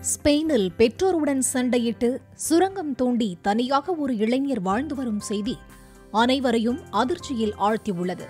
ஸ்பெயினில் பெற்றோருடன் சண்டையிட்டு சுரங்கம் தோண்டி தனியாக ஒரு இளைஞர் வாழ்ந்து வரும் செய்தி அனைவரையும் அதிர்ச்சியில் ஆழ்த்தியுள்ளது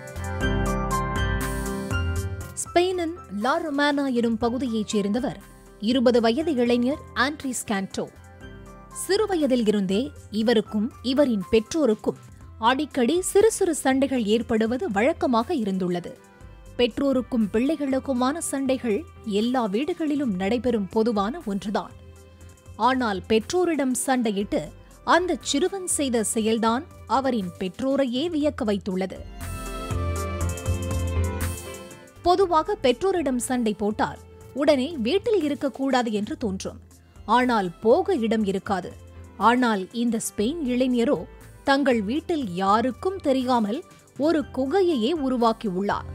ஸ்பெயினின் லா ரொமானா எனும் பகுதியைச் சேர்ந்தவர் இருபது வயது இளைஞர் ஆண்ட்ரிஸ் கேண்டோ சிறுவயதில் இருந்தே இவருக்கும் இவரின் பெற்றோருக்கும் அடிக்கடி சிறு சிறு சண்டைகள் ஏற்படுவது வழக்கமாக இருந்துள்ளது பெற்றோருக்கும் பிள்ளைகளுக்குமான சண்டைகள் எல்லா வீடுகளிலும் நடைபெறும் பொதுவான ஒன்றுதான் ஆனால் பெற்றோரிடம் சண்டையிட்டு அந்த சிறுவன் செய்த செயல்தான் அவரின் பெற்றோரையே வியக்க வைத்துள்ளது பொதுவாக பெற்றோரிடம் சண்டை போட்டால் உடனே வீட்டில் இருக்கக்கூடாது என்று தோன்றும் ஆனால் போக இடம் இருக்காது ஆனால் இந்த ஸ்பெயின் இளைஞரோ தங்கள் வீட்டில் யாருக்கும் தெரியாமல் ஒரு குகையையே உருவாக்கியுள்ளார்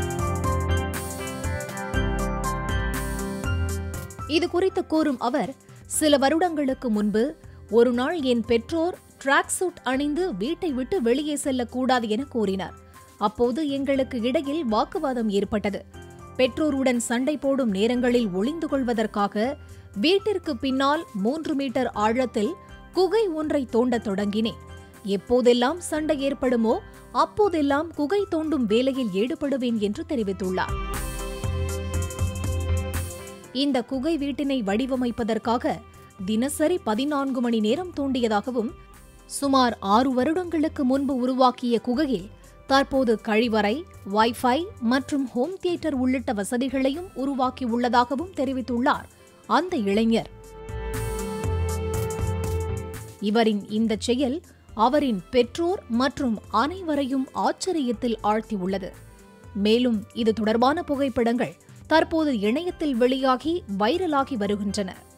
இது குறித்து கூறும் அவர் சில வருடங்களுக்கு முன்பு ஒரு நாள் என் பெற்றோர் ட்ராக் சூட் அணிந்து வீட்டை விட்டு வெளியே செல்லக்கூடாது என கூறினார் அப்போது எங்களுக்கு இடையில் வாக்குவாதம் ஏற்பட்டது பெற்றோருடன் சண்டை போடும் நேரங்களில் ஒளிந்து கொள்வதற்காக வீட்டிற்கு பின்னால் மூன்று மீட்டர் ஆழத்தில் குகை ஒன்றை தோண்டத் தொடங்கினேன் எப்போதெல்லாம் சண்டை ஏற்படுமோ அப்போதெல்லாம் குகை தோண்டும் வேலையில் ஈடுபடுவேன் என்று தெரிவித்துள்ளார் இந்த குகை வீட்டினை வடிவமைப்பதற்காக தினசரி பதினான்கு மணி நேரம் தோண்டியதாகவும் சுமார் ஆறு வருடங்களுக்கு முன்பு உருவாக்கிய குகையில் தற்போது கழிவறை வைஃபை மற்றும் ஹோம் தியேட்டர் உள்ளிட்ட வசதிகளையும் உருவாக்கியுள்ளதாகவும் தெரிவித்துள்ளார் அந்த இளைஞர் இவரின் இந்த செயல் அவரின் பெற்றோர் மற்றும் அனைவரையும் ஆச்சரியத்தில் ஆழ்த்தியுள்ளது மேலும் இது தொடர்பான புகைப்படங்கள் தற்போது இணையத்தில் வெளியாகி வைரலாகி வருகின்றன